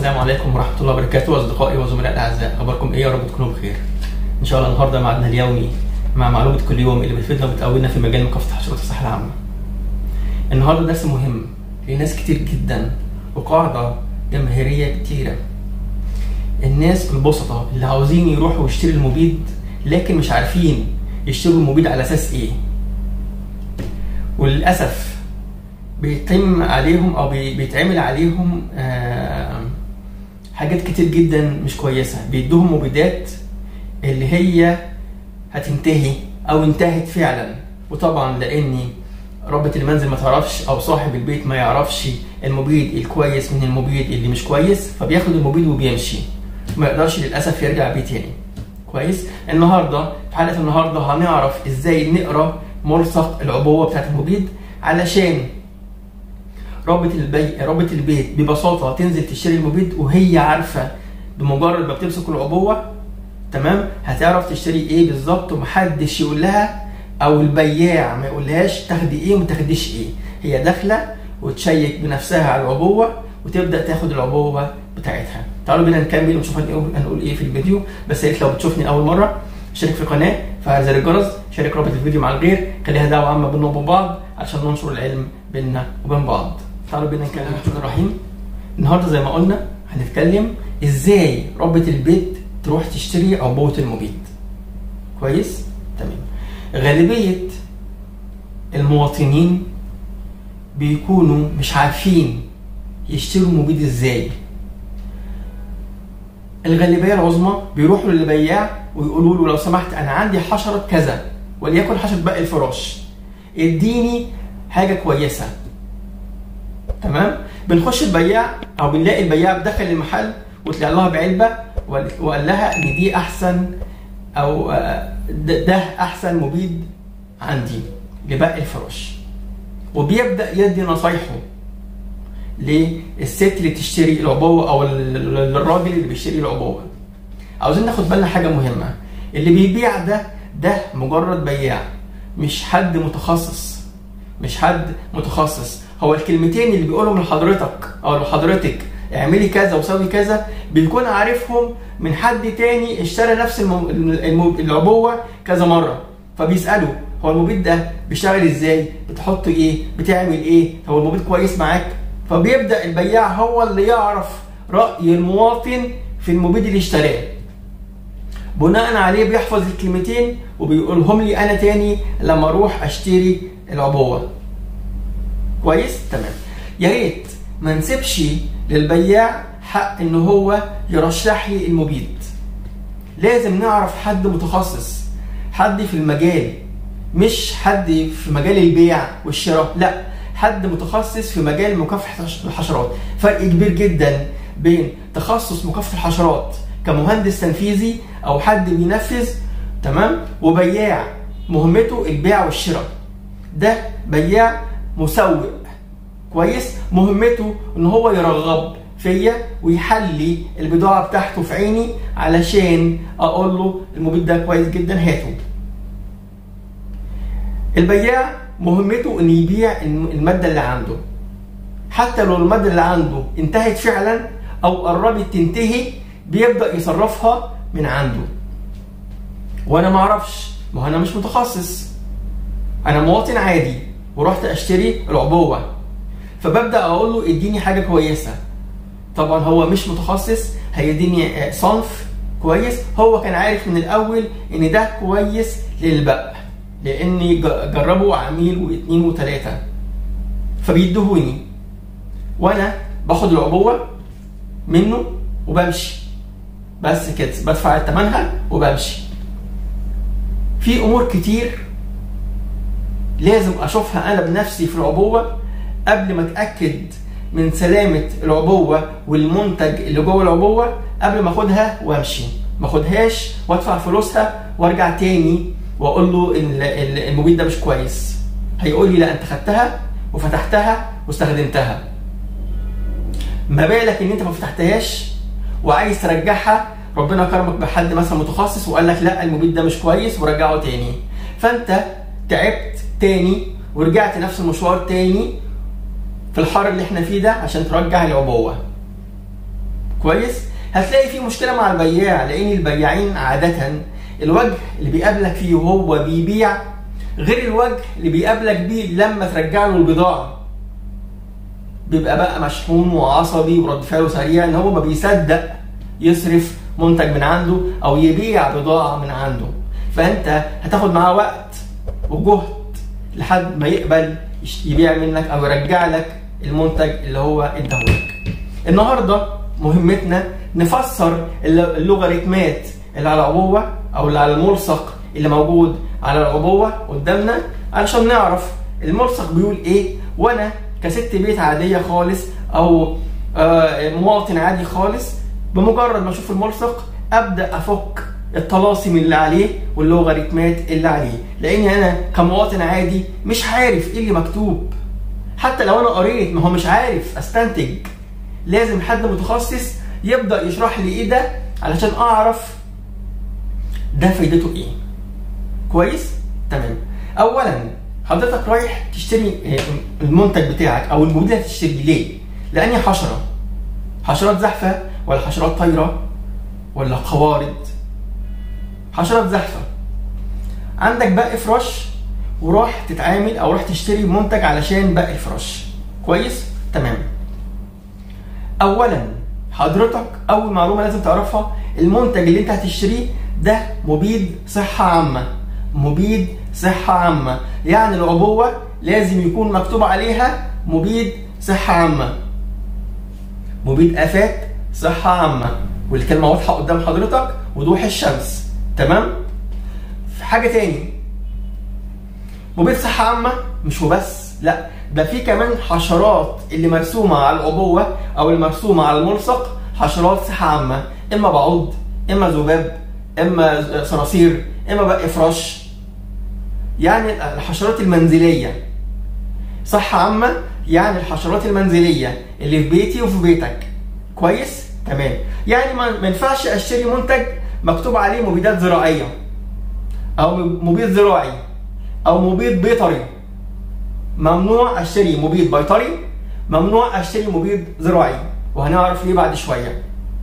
السلام عليكم ورحمة الله وبركاته أصدقائي وزملائي الأعزاء أخباركم إيه يا رب تكونوا بخير إن شاء الله النهاردة معادنا اليومي مع معلومة كل يوم اللي بتفيدنا وبتقوينا في مجال مكافحة حشرات الصحة العامة النهاردة درس مهم لناس كتير جدا وقاعدة جماهيرية كتيرة الناس البسطة اللي عاوزين يروحوا يشتروا المبيد لكن مش عارفين يشتروا المبيد على أساس إيه وللأسف بيتم عليهم او بي- بيتعمل عليهم آه، حاجات كتير جدا مش كويسه بيدوهم مبيدات اللي هي هتنتهي او انتهت فعلا وطبعا لاني ربة المنزل ما تعرفش او صاحب البيت ما يعرفش المبيد الكويس من المبيد اللي مش كويس فبياخد المبيد وبيمشي ما يقدرش للاسف يرجع بيه تاني كويس النهارده في حلقه النهارده هنعرف ازاي نقرا ملصق العبوه بتاعت المبيد علشان رابط البي... رابط البيت ببساطه تنزل تشتري المبيد وهي عارفه بمجرد ما بتمسك العبوه تمام هتعرف تشتري ايه بالظبط ومحدش يقول لها او البياع ما يقولهاش تاخدي ايه وما تاخديش ايه هي داخله وتشيك بنفسها على العبوه وتبدا تاخد العبوه بتاعتها تعالوا بينا نكمل ونشوف هنقول هنقول ايه في الفيديو بس يا ريت لو بتشوفني اول مره اشترك في القناه فعل زر الجرس شارك رابط الفيديو مع الغير خليها دعوه عامه بينا وبين بعض عشان ننشر العلم بيننا وبين بعض تعالوا بينا نتكلم الرحمن الرحيم النهارده زي ما قلنا هنتكلم ازاي ربة البيت تروح تشتري عبوة المبيد كويس تمام غالبية المواطنين بيكونوا مش عارفين يشتروا مبيد ازاي الغالبية العظمى بيروحوا للبياع ويقولوا له لو سمحت انا عندي حشرة كذا وليكن حشرة باقي الفراش اديني حاجة كويسة تمام بنخش البياع او بنلاقي البياع دخل المحل وطلع لها بعلبه وقال وقال لها ان دي احسن او آه، ده ده احسن مبيد عندي لباقي الفراش وبيبدا يدي نصايحه للست اللي تشتري العبوه او ال- ال- الراجل اللي بيشتري العبوه عاوزين ناخد بالنا حاجه مهمه اللي بيبيع ده ده مجرد بياع مش حد متخصص مش حد متخصص هو الكلمتين اللي بيقولهم لحضرتك او لحضرتك اعملي كذا وسوي كذا بيكون عارفهم من حد تاني اشترى نفس الم- الم- العبوه كذا مره فبيساله هو المبيد ده بيشتغل ازاي بتحط ايه بتعمل ايه هو المبيد كويس معاك فبيبدا البياع هو اللي يعرف راي المواطن في المبيد اللي اشتراه بناء عليه بيحفظ الكلمتين وبيقولهم لي انا تاني لما اروح اشتري العبوه كويس تمام يا ريت ما نسيبش للبياع حق ان هو يرشح لي المبيد لازم نعرف حد متخصص حد في المجال مش حد في مجال البيع والشراء لا حد متخصص في مجال مكافحة الحشرات فرق كبير جدا بين تخصص مكافحة الحشرات كمهندس تنفيذي او حد بينفذ تمام وبياع مهمته البيع والشراء ده بياع مسوق كويس مهمته ان هو يرغب فيا ويحلي البضاعه بتاعته في عيني علشان اقول له المبيد ده كويس جدا هاته البياع مهمته ان يبيع الم- الماده اللي عنده حتى لو الماده اللي عنده انتهت فعلا او قربت تنتهي بيبدا يصرفها من عنده وانا ما اعرفش ما هو انا مش متخصص انا مواطن عادي ورحت اشتري العبوه فببدا اقول له اديني حاجه كويسه طبعا هو مش متخصص هيديني آه، صنف كويس هو كان عارف من الاول ان ده كويس للبق لاني ج- جربه عميل واثنين وثلاثه فبيدهوني وانا باخد العبوه منه وبمشي بس كده بدفع ثمنها وبمشي في امور كتير لازم اشوفها انا بنفسي في العبوه قبل ما اتاكد من سلامه العبوه والمنتج اللي جوه العبوه قبل ما اخدها وامشي ما اخدهاش وادفع فلوسها وارجع تاني واقول له ال- ال- المبيد ده مش كويس هيقول لي لا انت خدتها وفتحتها واستخدمتها ما بالك ان انت ما فتحتهاش وعايز ترجعها ربنا كرمك بحد مثلا متخصص وقال لك لا المبيد ده مش كويس ورجعه تاني فانت تعبت تاني ورجعت نفس المشوار تاني في الحر اللي احنا فيه ده عشان ترجع العبوه كويس هتلاقي في مشكله مع البياع لان البياعين عاده الوجه اللي بيقابلك فيه وهو بيبيع غير الوجه اللي بيقابلك بيه لما ترجع له البضاعه بيبقى بقى مشحون وعصبي ورد فعله سريع ان هو ما بيصدق يصرف منتج من عنده او يبيع بضاعه من عنده فانت هتاخد معاه وقت وجهد لحد ما يقبل يبيع منك او يرجع لك المنتج اللي هو اداهولك النهارده مهمتنا نفسر اللوغاريتمات اللي على العبوه او اللي على الملصق اللي موجود على العبوه قدامنا علشان نعرف الملصق بيقول ايه وانا كست بيت عاديه خالص او مواطن عادي خالص بمجرد ما اشوف الملصق ابدا افك الطلاسم اللي عليه واللوغاريتمات اللي عليه لاني انا كمواطن عادي مش عارف ايه اللي مكتوب حتى لو انا قريت ما هو مش عارف استنتج لازم حد متخصص يبدا يشرح لي ايه ده علشان اعرف ده فايدته ايه كويس تمام اولا حضرتك رايح تشتري المنتج بتاعك او المبيد اللي هتشتري ليه لاني حشره حشرات زحفه ولا حشرات طايره ولا قوارض حشرات زحفه عندك باقي فراش وراح تتعامل او راح تشتري منتج علشان باقي الفراش كويس تمام اولا حضرتك اول معلومه لازم تعرفها المنتج اللي انت هتشتريه ده مبيد صحه عامه مبيد صحه عامه يعني العبوه لازم يكون مكتوب عليها مبيد صحه عامه مبيد افات صحه عامه والكلمه واضحه قدام حضرتك وضوح الشمس تمام في حاجه تاني مبيد صحه عامه مش وبس لا ده في كمان حشرات اللي مرسومه على العبوه او المرسومه على الملصق حشرات صحه عامه اما بعوض اما ذباب اما صراصير اما بقى فراش يعني الحشرات المنزليه صحه عامه يعني الحشرات المنزليه اللي في بيتي وفي بيتك كويس تمام يعني ما ينفعش اشتري منتج مكتوب عليه مبيدات زراعيه او مبيد زراعي او مبيد بيطري ممنوع اشتري مبيد بيطري ممنوع اشتري مبيد زراعي وهنعرف ليه بعد شويه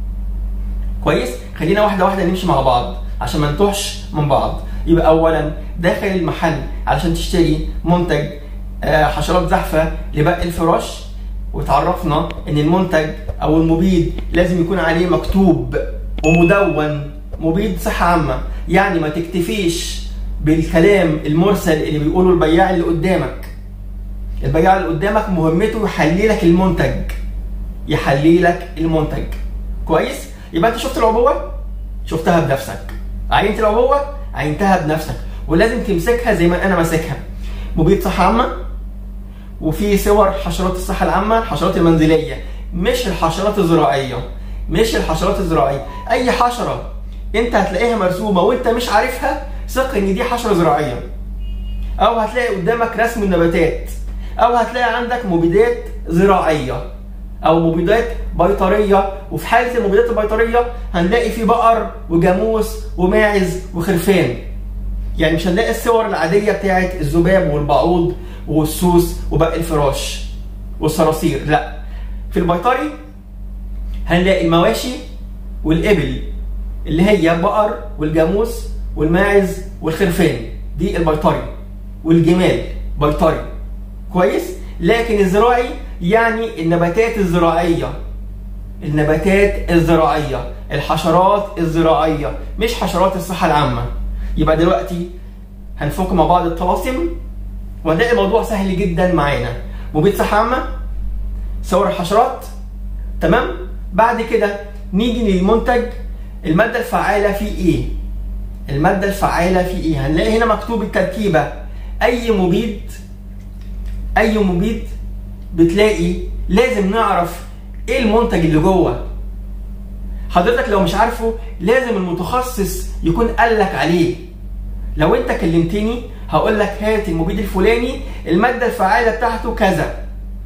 كويس خلينا واحده واحده نمشي مع بعض عشان ما نتوهش من بعض يبقى اولا داخل المحل علشان تشتري منتج حشرات زحفه لباقي الفراش وتعرفنا ان المنتج او المبيد لازم يكون عليه مكتوب ومدون مبيد صحه عامه يعني ما تكتفيش بالكلام المرسل اللي بيقوله البياع اللي قدامك البياع اللي قدامك مهمته يحلي لك المنتج يحلي لك المنتج كويس يبقى انت شفت العبوه شفتها بنفسك عينت العبوه عينتها بنفسك ولازم تمسكها زي ما انا ماسكها مبيد صحه عامه وفي صور حشرات الصحه العامه الحشرات المنزليه مش الحشرات الزراعيه مش الحشرات الزراعيه اي حشره انت هتلاقيها مرسومه وانت مش عارفها ثق ان دي حشره زراعيه او هتلاقي قدامك رسم النباتات او هتلاقي عندك مبيدات زراعيه او مبيدات بيطريه وفي حاله المبيدات البيطريه هنلاقي في بقر وجاموس وماعز وخرفان يعني مش هنلاقي الصور العاديه بتاعت الذباب والبعوض والسوس وباقي الفراش والصراصير لا في البيطري هنلاقي المواشي والابل اللي هي البقر والجاموس والماعز والخرفان دي البيطري والجمال بيطري كويس لكن الزراعي يعني النباتات الزراعيه النباتات الزراعيه الحشرات الزراعيه مش حشرات الصحه العامه يبقى دلوقتي هنفك مع بعض الطلاسم وهنلاقي الموضوع سهل جدا معانا مبيد صحه عامه صور الحشرات تمام بعد كده نيجي للمنتج الماده الفعاله فيه ايه الماده الفعاله فيه ايه هنلاقي هنا مكتوب التركيبه اي مبيد اي مبيد بتلاقي لازم نعرف ايه المنتج اللي جوه حضرتك لو مش عارفه لازم المتخصص يكون قال لك عليه لو انت كلمتني هقول لك هات المبيد الفلاني الماده الفعاله بتاعته كذا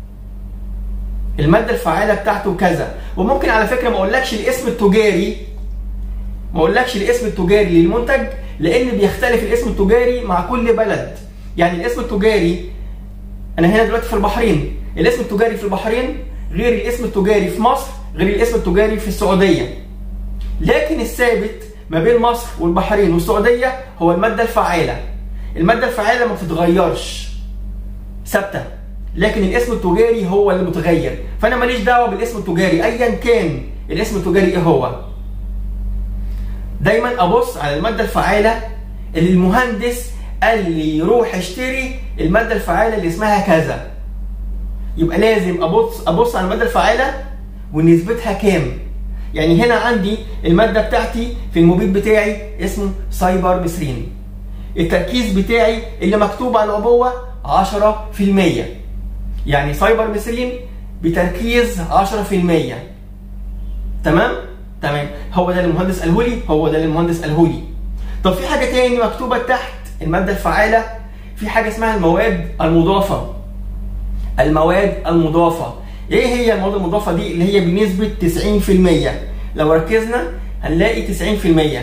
الماده الفعاله بتاعته كذا وممكن على فكره ما اقولكش الاسم التجاري ما اقولكش الاسم التجاري للمنتج لان بيختلف الاسم التجاري مع كل بلد يعني الاسم التجاري انا هنا دلوقتي في البحرين الاسم التجاري في البحرين غير الاسم التجاري في مصر غير الاسم التجاري في السعوديه لكن الثابت ما بين مصر والبحرين والسعوديه هو الماده الفعاله الماده الفعاله ما بتتغيرش ثابته لكن الاسم التجاري هو اللي متغير فانا ماليش دعوه بالاسم التجاري ايا كان الاسم التجاري ايه هو دايما ابص على الماده الفعاله اللي المهندس قال لي يروح اشتري الماده الفعاله اللي اسمها كذا يبقى لازم ابص ابص على الماده الفعاله ونسبتها كام يعني هنا عندي الماده بتاعتي في المبيد بتاعي اسمه سايبر مصرين التركيز بتاعي اللي مكتوب على العبوه 10% يعني سايبر مصرين بتركيز 10% تمام تمام هو ده اللي المهندس قاله لي هو ده اللي المهندس قاله لي طب في حاجه تاني مكتوبه تحت الماده الفعاله في حاجه اسمها المواد المضافه المواد المضافه ايه هي المواد المضافه دي اللي هي بنسبه 90% لو ركزنا هنلاقي 90%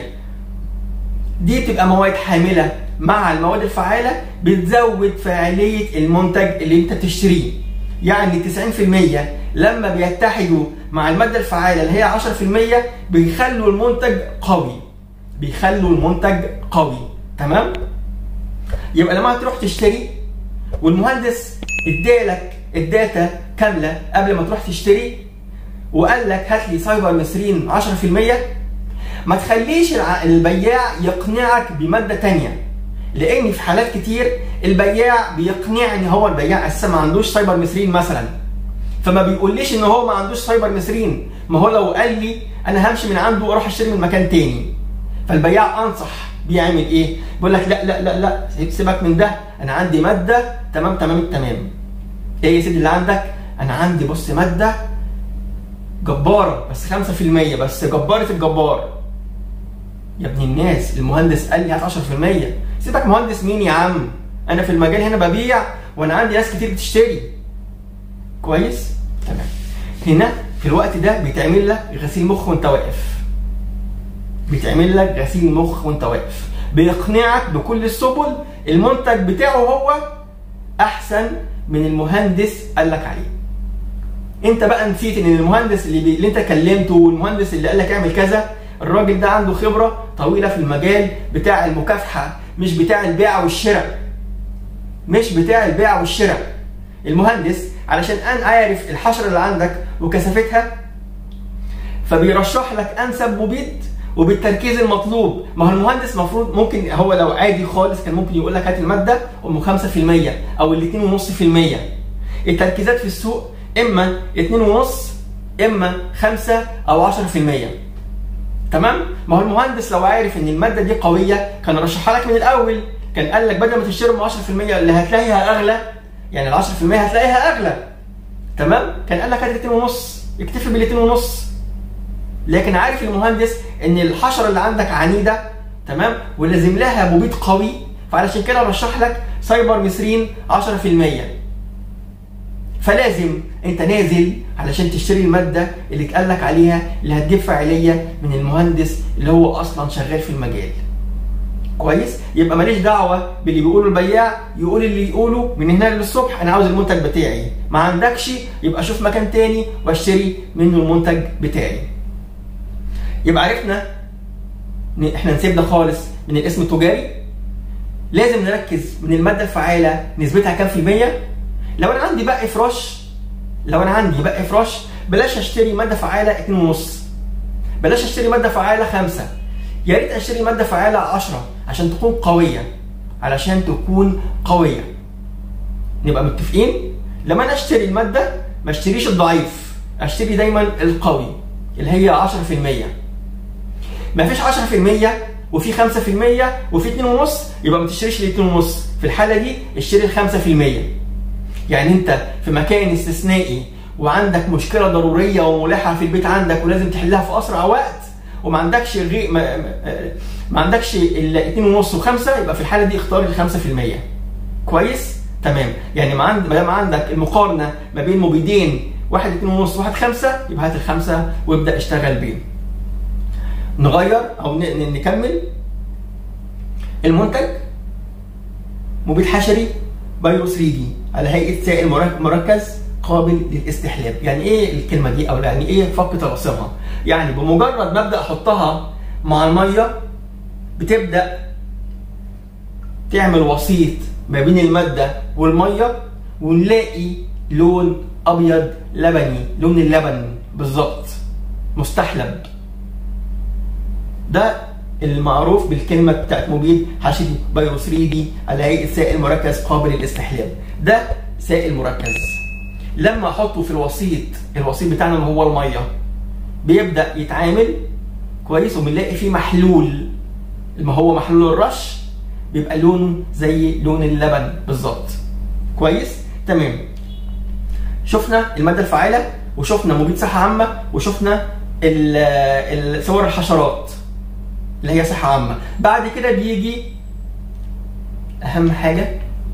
دي بتبقى مواد حامله مع المواد الفعاله بتزود فاعليه المنتج اللي انت بتشتريه يعني 90% لما بيتحدوا مع الماده الفعاله اللي هي 10% بيخلوا المنتج قوي بيخلوا المنتج قوي تمام يبقى لما تروح تشتري والمهندس ادالك الداتا كامله قبل ما تروح تشتري وقال لك هات لي سايبر مصرين 10% ما تخليش البياع يقنعك بماده تانية لان في حالات كتير البياع بيقنعني هو البياع اساسا ما عندوش سايبر مصرين مثلا فما بيقوليش ان هو ما عندوش سايبر مصرين ما هو لو قال لي انا همشي من عنده واروح اشتري من مكان تاني فالبياع انصح بيعمل ايه؟ بيقول لك لا لا لا لا سيبك من ده انا عندي ماده تمام تمام التمام. ايه يا سيدي اللي عندك؟ انا عندي بص ماده جباره بس 5% بس جباره الجبار. يا ابن الناس المهندس قال لي هات 10% سيبك مهندس مين يا عم؟ انا في المجال هنا ببيع وانا عندي ناس كتير بتشتري. كويس؟ تمام. هنا في الوقت ده بيتعمل لك غسيل مخ وانت واقف. بيتعمل لك غسيل مخ وانت واقف بيقنعك بكل السبل المنتج بتاعه هو احسن من المهندس قال لك عليه انت بقى نسيت ان المهندس اللي, بي... اللي انت كلمته والمهندس اللي قال لك اعمل كذا الراجل ده عنده خبره طويله في المجال بتاع المكافحه مش بتاع البيع والشراء مش بتاع البيع والشراء المهندس علشان انا عارف الحشره اللي عندك وكثافتها فبيرشح لك انسب مبيد وبالتركيز المطلوب ما هو المهندس المفروض ممكن هو لو عادي خالص كان ممكن يقول لك هات الماده ام 5% او ال 2.5% التركيزات في السوق اما 2.5 اما 5 او 10% تمام ما هو المهندس لو عارف ان الماده دي قويه كان رشحها لك من الاول كان قال لك بدل ما تشتري ب 10% اللي هتلاقيها اغلى يعني ال 10% هتلاقيها اغلى تمام كان قال لك هات 2.5 اكتفي بال 2.5 لكن عارف المهندس ان الحشره اللي عندك عنيده تمام ولازم لها مبيد قوي فعلشان كده رشح لك سايبر مصرين 10% فلازم انت نازل علشان تشتري الماده اللي اتقال لك عليها اللي هتجيب فاعليه من المهندس اللي هو اصلا شغال في المجال كويس يبقى ماليش دعوه باللي بيقوله البياع يقول اللي يقوله من هنا للصبح انا عاوز المنتج بتاعي ما عندكش يبقى شوف مكان تاني واشتري منه المنتج بتاعي يبقى عرفنا ان احنا نسيبنا خالص من الاسم التجاري لازم نركز من الماده الفعاله نسبتها كام في الميه لو انا عندي بقى افراش لو انا عندي بقى افراش بلاش اشتري ماده فعاله 2.5 بلاش اشتري ماده فعاله 5 يا ريت اشتري ماده فعاله 10 عشان تكون قويه علشان تكون قويه نبقى متفقين لما انا اشتري الماده ما اشتريش الضعيف اشتري دايما القوي اللي هي 10% ما فيش 10% وفي 5% وفي 2.5 يبقى ما تشتريش ال 2.5 في الحاله دي اشتري ال 5% يعني انت في مكان استثنائي وعندك مشكله ضروريه وملحه في البيت عندك ولازم تحلها في اسرع وقت وما عندكش غير ما, ما عندكش ال 2.5 و5 يبقى في الحاله دي اختار ال 5% كويس تمام يعني ما عند ما دام عندك المقارنه ما بين مبيدين واحد 2.5 وواحد 5 يبقى هات الخمسه وابدا اشتغل بيه نغير او نكمل المنتج مبيد حشري بايرو 3 دي على هيئه سائل مركز قابل للاستحلاب يعني ايه الكلمه دي او يعني ايه فك طلاسمها يعني بمجرد ما ابدا احطها مع الميه بتبدا تعمل وسيط ما بين الماده والميه ونلاقي لون ابيض لبني لون اللبن بالظبط مستحلب ده المعروف بالكلمه بتاعت مبيد حشيش بايرو 3 دي على هيئه سائل مركز قابل للاستحلاب ده سائل مركز لما احطه في الوسيط الوسيط بتاعنا اللي هو الميه بيبدا يتعامل كويس وبنلاقي فيه محلول ما هو محلول الرش بيبقى لونه زي لون اللبن بالظبط كويس تمام شفنا الماده الفعاله وشفنا مبيد صحه عامه وشفنا ال- ال- صور الحشرات اللي هي صحه عامه بعد كده بيجي اهم حاجه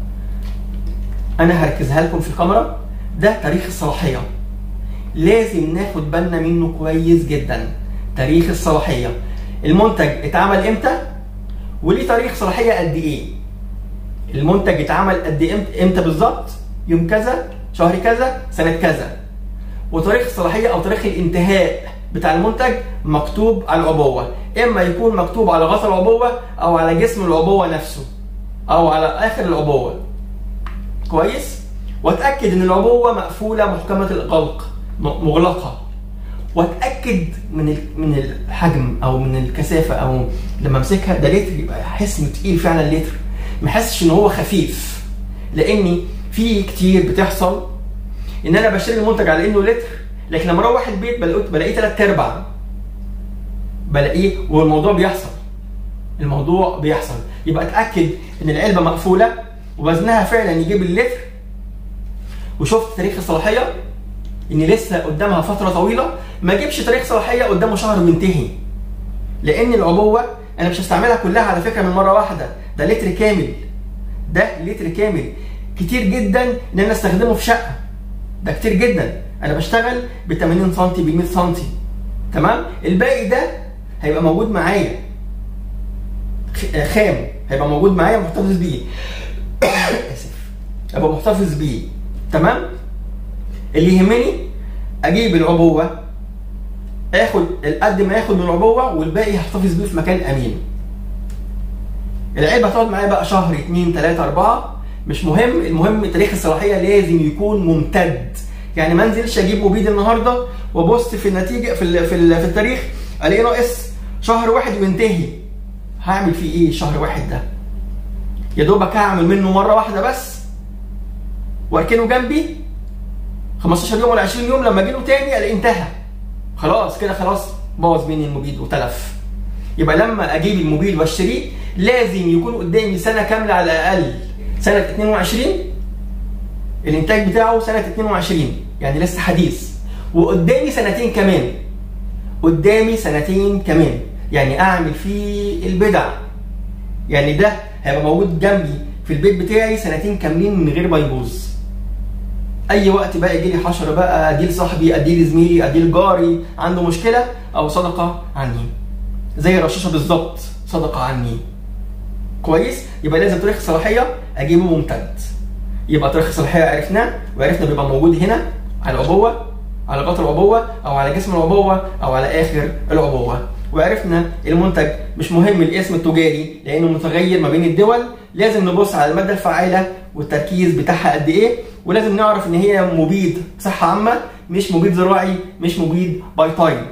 انا هركزها لكم في الكاميرا ده تاريخ الصلاحيه لازم ناخد بالنا منه كويس جدا تاريخ الصلاحيه المنتج اتعمل امتى وليه تاريخ صلاحيه قد ايه المنتج اتعمل قد ايه امتى, امتى بالظبط يوم كذا شهر كذا سنه كذا وتاريخ الصلاحيه او تاريخ الانتهاء بتاع المنتج مكتوب على العبوه اما يكون مكتوب على غطا العبوه او على جسم العبوه نفسه او على اخر العبوه كويس واتاكد ان العبوه مقفوله محكمه الغلق م- مغلقه واتاكد من ال- من الحجم او من الكثافه او لما امسكها ده لتر يبقى احس انه تقيل فعلا لتر ما احسش ان هو خفيف لاني في كتير بتحصل ان انا بشتري المنتج على انه لتر لكن لما اروح البيت بلاقيه بلاقيه ثلاث ارباع بلاقيه والموضوع بيحصل الموضوع بيحصل يبقى اتاكد ان العلبه مقفوله ووزنها فعلا يجيب اللتر وشفت تاريخ الصلاحيه ان لسه قدامها فتره طويله ما اجيبش تاريخ صلاحيه قدامه شهر وينتهي لان العبوه انا مش هستعملها كلها على فكره من مره واحده ده لتر كامل ده لتر كامل كتير جدا ان انا استخدمه في شقه ده كتير جدا انا بشتغل ب 80 سم ب 100 سم تمام الباقي ده هيبقى موجود معايا خ- خام هيبقى موجود معايا محتفظ بيه اسف هيبقى محتفظ بيه تمام اللي يهمني اجيب العبوه اخد قد ما ياخد من العبوه والباقي هحتفظ بيه في مكان امين العلبه هتقعد معايا بقى شهر اتنين تلاته اربعه مش مهم المهم تاريخ الصلاحيه لازم يكون ممتد يعني ما انزلش اجيب مبيد النهارده وابص في النتيجه في ال في, ال في التاريخ الاقيه ناقص شهر واحد وينتهي هعمل فيه ايه الشهر واحد ده يا دوبك هعمل منه مره واحده بس واركنه جنبي 15 يوم ولا 20 يوم لما اجي له تاني الاقيه انتهى خلاص كده خلاص باظ مني المبيد وتلف يبقى لما اجيب الموبيل واشتريه لازم يكون قدامي سنه كامله على الاقل سنه 22 الانتاج بتاعه سنه 22 يعني لسه حديث وقدامي سنتين كمان قدامي سنتين كمان يعني اعمل فيه البدع يعني ده هيبقى موجود جنبي في البيت بتاعي سنتين كاملين من غير ما يبوظ اي وقت بقى يجي لي حشره بقى ادي لصاحبي ادي لزميلي ادي لجاري عنده مشكله او صدقه عني زي الرشاشه بالظبط صدقه عني كويس يبقى لازم تاريخ الصلاحيه اجيبه ممتد يبقى تاريخ الصلاحيه عرفناه وعرفنا بيبقى موجود هنا على العبوه على غطا العبوه او على جسم العبوه او على اخر العبوه وعرفنا المنتج مش مهم الاسم التجاري لانه متغير ما بين الدول لازم نبص على الماده الفعاله والتركيز بتاعها قد ايه ولازم نعرف ان هي مبيد صحه عامه مش مبيد زراعي مش مبيد بايتاين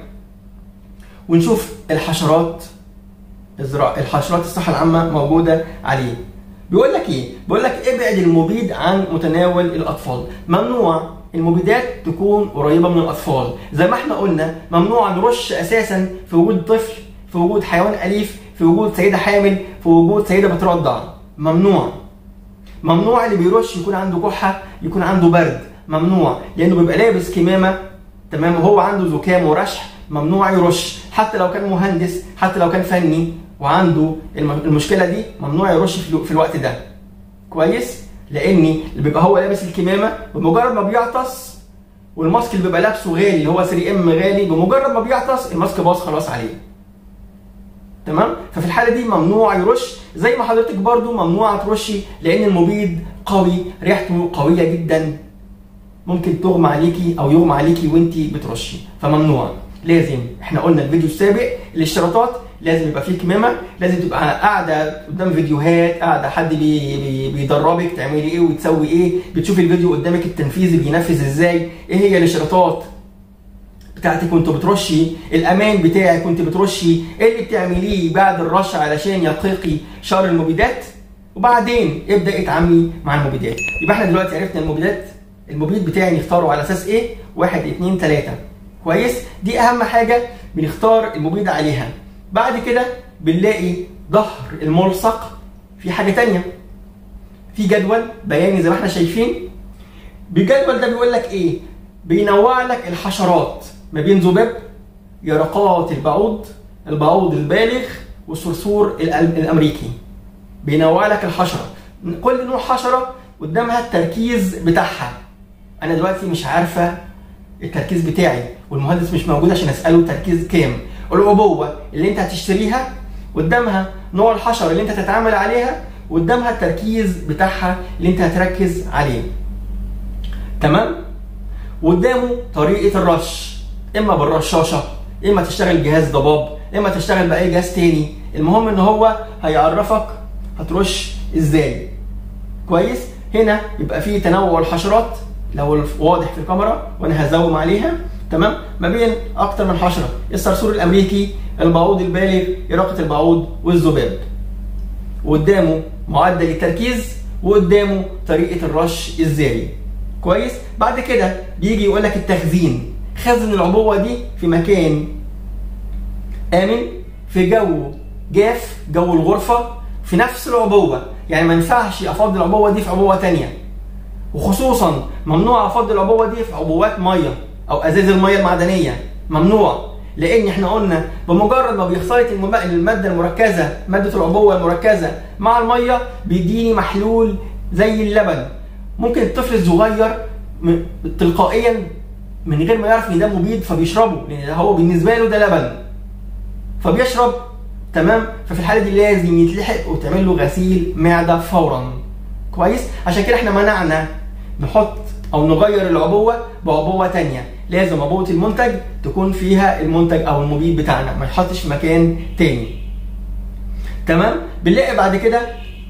ونشوف الحشرات الزراعة الحشرات الصحة العامة موجودة عليه بيقول لك ايه؟ بيقول لك ابعد المبيد عن متناول الاطفال، ممنوع المبيدات تكون قريبة من الاطفال، زي ما احنا قلنا ممنوع نرش اساسا في وجود طفل، في وجود حيوان اليف، في وجود سيدة حامل، في وجود سيدة بترضع، ممنوع. ممنوع اللي بيرش يكون عنده كحة، يكون عنده برد، ممنوع لانه بيبقى لابس كمامة تمام وهو عنده زكام ورشح ممنوع يرش حتى لو كان مهندس حتى لو كان فني وعنده الم- المشكله دي ممنوع يرش في الو- في الوقت ده كويس لاني اللي بيبقى هو لابس الكمامه بمجرد ما بيعطس والماسك اللي بيبقى لابسه غالي اللي هو 3 ام غالي بمجرد ما بيعطس الماسك باظ خلاص عليه تمام ففي الحاله دي ممنوع يرش زي ما حضرتك برضو ممنوع ترشي لان المبيد قوي ريحته قويه جدا ممكن تغمى عليكي او يغمى عليكي وانت بترشي فممنوع لازم احنا قلنا الفيديو السابق الاشتراطات لازم يبقى فيه كمامه لازم تبقى قاعده قدام فيديوهات قاعده حد بي بي بيدربك تعملي ايه وتسوي ايه بتشوفي الفيديو قدامك التنفيذي بينفذ ازاي ايه هي الاشتراطات بتاعتك وانت بترشي الامان بتاعك وانت بترشي ايه اللي بتعمليه بعد الرش علشان يقيقي شر المبيدات وبعدين ابدا اتعاملي مع المبيدات يبقى احنا دلوقتي عرفنا المبيدات المبيد بتاعي نختاره على اساس ايه واحد اتنين تلاته كويس دي اهم حاجه بنختار المبيد عليها بعد كده بنلاقي ظهر الملصق في حاجه تانية في جدول بياني زي ما احنا شايفين بالجدول ده بيقول لك ايه بينوع لك الحشرات ما بين ذباب يرقات البعوض البعوض البالغ والصرصور الامريكي بينوع لك الحشره كل نوع حشره قدامها التركيز بتاعها انا دلوقتي مش عارفه التركيز بتاعي والمهندس مش موجود عشان اساله تركيز كام العبوه اللي انت هتشتريها قدامها نوع الحشره اللي انت هتتعامل عليها قدامها التركيز بتاعها اللي انت هتركز عليه تمام قدامه طريقه الرش اما بالرشاشه اما تشتغل جهاز ضباب اما تشتغل باي جهاز تاني المهم ان هو هيعرفك هترش ازاي كويس هنا يبقى فيه تنوع الحشرات لو واضح في الكاميرا وانا هزوم عليها تمام ما بين اكتر من حشره الصرصور الامريكي البعوض البالغ يرقه البعوض والذباب وقدامه معدل التركيز وقدامه طريقه الرش ازاي كويس بعد كده بيجي يقول لك التخزين خزن العبوه دي في مكان امن في جو جاف جو الغرفه في نفس العبوه يعني ما ينفعش افضي العبوه دي في عبوه ثانيه وخصوصا ممنوع افضي العبوه دي في عبوات ميه او ازاز الميه المعدنيه ممنوع لان احنا قلنا بمجرد ما بيختلط الماده المركزه ماده العبوه المركزه مع الميه بيديني محلول زي اللبن ممكن الطفل الصغير تلقائيا من غير ما يعرف ان ده مبيد فبيشربه لان هو بالنسبه له ده لبن فبيشرب تمام ففي الحاله دي لازم يتلحق وتعمل له غسيل معده فورا كويس عشان كده احنا منعنا نحط او نغير العبوه بعبوه تانية لازم عبوه المنتج تكون فيها المنتج او المبيد بتاعنا ما يحطش في مكان تاني تمام بنلاقي بعد كده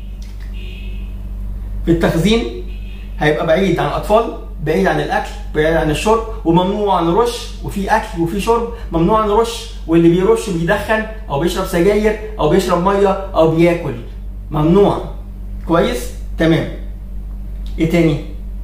في التخزين هيبقى بعيد عن الاطفال بعيد عن الاكل بعيد عن الشرب وممنوع نرش وفي اكل وفي شرب ممنوع نرش واللي بيرش بيدخن او بيشرب سجاير او بيشرب ميه او بياكل ممنوع كويس تمام ايه تاني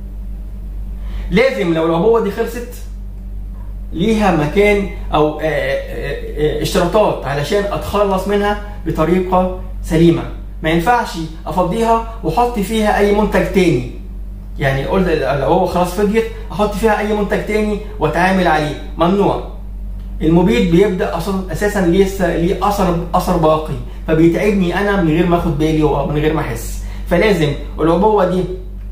لازم لو العبوه دي خلصت ليها مكان او اشتراطات علشان اتخلص منها بطريقه سليمه ما ينفعش افضيها واحط فيها اي منتج تاني يعني قلت لو هو خلاص فضيت احط فيها اي منتج تاني واتعامل عليه ممنوع المبيد بيبدا اصلا اساسا لسه ليه اثر اثر باقي فبيتعبني انا من غير ما اخد بالي ومن غير ما احس فلازم العبوه دي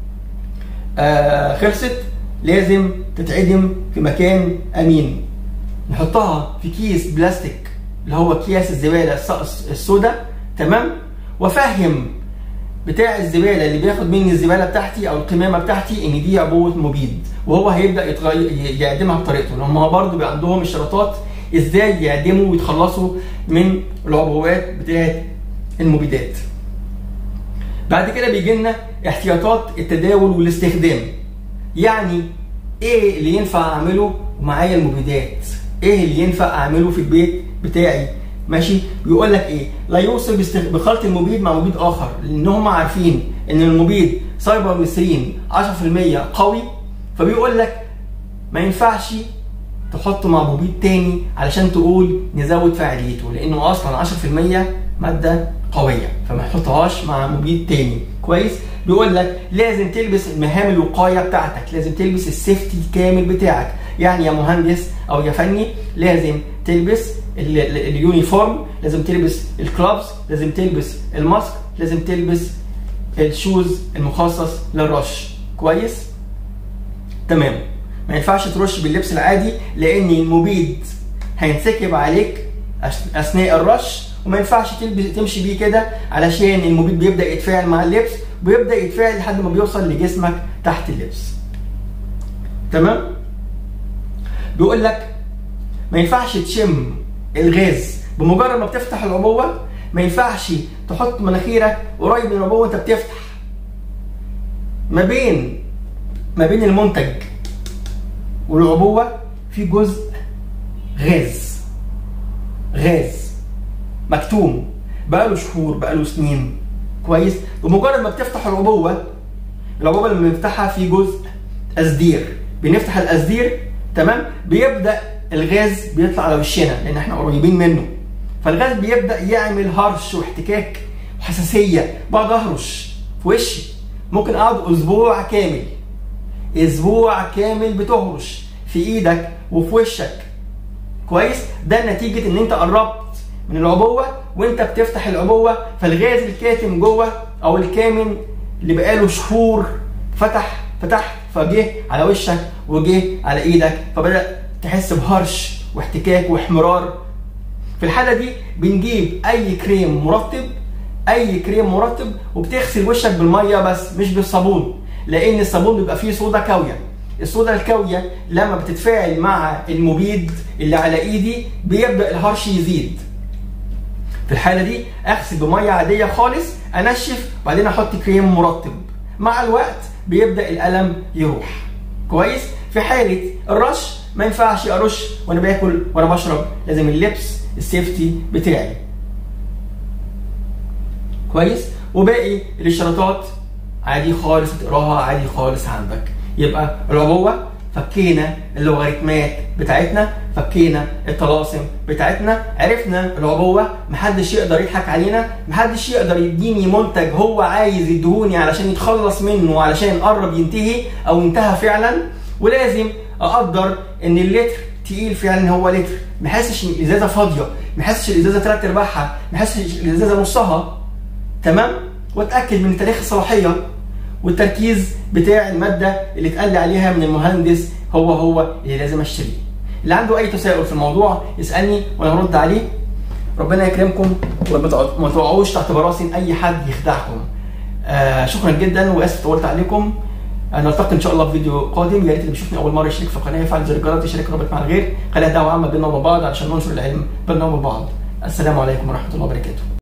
آه خلصت لازم تتعدم في مكان امين نحطها في كيس بلاستيك اللي هو اكياس الزباله السوداء تمام وافهم بتاع الزباله اللي بياخد مني الزباله بتاعتي او القمامه بتاعتي ان دي عبوه مبيد وهو هيبدا يتغير يعدمها بطريقته لان هم برضه بيبقى عندهم اشتراطات ازاي يعدموا ويتخلصوا من العبوات بتاعت المبيدات بعد كده بيجي لنا احتياطات التداول والاستخدام يعني ايه اللي ينفع اعمله ومعايا المبيدات ايه اللي ينفع اعمله في البيت بتاعي ماشي بيقول لك ايه لا يوصل باستخ... بخلط المبيد مع مبيد اخر لان هم عارفين ان المبيد سايبر مصرين 10% قوي فبيقول لك ما ينفعش تحطه مع مبيد تاني علشان تقول نزود فاعليته لانه اصلا 10% ماده قويه فما تحطهاش مع مبيد تاني كويس بيقول لك لازم تلبس مهام الوقايه بتاعتك لازم تلبس السيفتي الكامل بتاعك يعني يا مهندس او يا فني لازم تلبس اليونيفورم لازم تلبس الكلابس لازم تلبس الماسك لازم تلبس الشوز المخصص للرش كويس تمام ما ينفعش ترش باللبس العادي لان المبيد هينسكب عليك اثناء الرش وما ينفعش تلبس تمشي بيه كده علشان المبيد بيبدا يتفاعل مع اللبس ويبدا يتفاعل لحد ما بيوصل لجسمك تحت اللبس تمام بيقول لك ما ينفعش تشم الغاز بمجرد ما بتفتح العبوه ما ينفعش تحط مناخيرك قريب من العبوه وانت بتفتح ما بين ما بين المنتج والعبوه في جزء غاز غاز مكتوم بقاله شهور بقاله سنين كويس بمجرد ما بتفتح العبوه العبوه لما بنفتحها في جزء قصدير بنفتح القصدير تمام بيبدا الغاز بيطلع على وشنا لان احنا قريبين منه فالغاز بيبدا يعمل هرش واحتكاك وحساسيه بقعد اهرش في وشي ممكن اقعد اسبوع كامل اسبوع كامل بتهرش في ايدك وفي وشك كويس ده نتيجه ان انت قربت من العبوه وانت بتفتح العبوه فالغاز الكاتم جوه او الكامن اللي بقاله شهور فتح فتح فجه على وشك وجه على ايدك فبدا تحس بهرش واحتكاك واحمرار في الحاله دي بنجيب اي كريم مرطب اي كريم مرطب وبتغسل وشك بالميه بس مش بالصابون لان الصابون بيبقى فيه صودا كاويه الصودا الكاويه لما بتتفاعل مع المبيد اللي على ايدي بيبدا الهرش يزيد في الحاله دي اغسل بميه عاديه خالص انشف وبعدين احط كريم مرطب مع الوقت بيبدا الالم يروح كويس في حاله الرش ما ينفعش ارش وانا باكل وانا بشرب لازم اللبس السيفتي بتاعي كويس وباقي الاشتراطات عادي خالص تقراها عادي خالص عندك يبقى العبوه فكينا اللوغاريتمات بتاعتنا فكينا الطلاسم بتاعتنا عرفنا العبوه محدش يقدر يضحك علينا محدش يقدر يديني منتج هو عايز يدهوني علشان يتخلص منه علشان قرب ينتهي او انتهى فعلا ولازم اقدر ان اللتر تقيل فعلا هو لتر ما احسش ان الازازه فاضيه ما احسش الازازه ثلاث ارباعها ما احسش الازازه نصها تمام واتاكد من تاريخ الصلاحيه والتركيز بتاع الماده اللي اتقال لي عليها من المهندس هو هو اللي لازم اشتريه اللي عنده اي تساؤل في الموضوع يسالني وانا هرد عليه ربنا يكرمكم وما تقعوش تحت براسن اي حد يخدعكم آه شكرا جدا واسف طولت عليكم نلتقي ان شاء الله في فيديو قادم يا ريت اللي بيشوفني اول مره يشترك في القناه يفعل زر الجرس يشارك رابط مع الغير خليها دعوه عامه بيننا وبين بعض علشان ننشر العلم بيننا وبين بعض السلام عليكم ورحمه الله وبركاته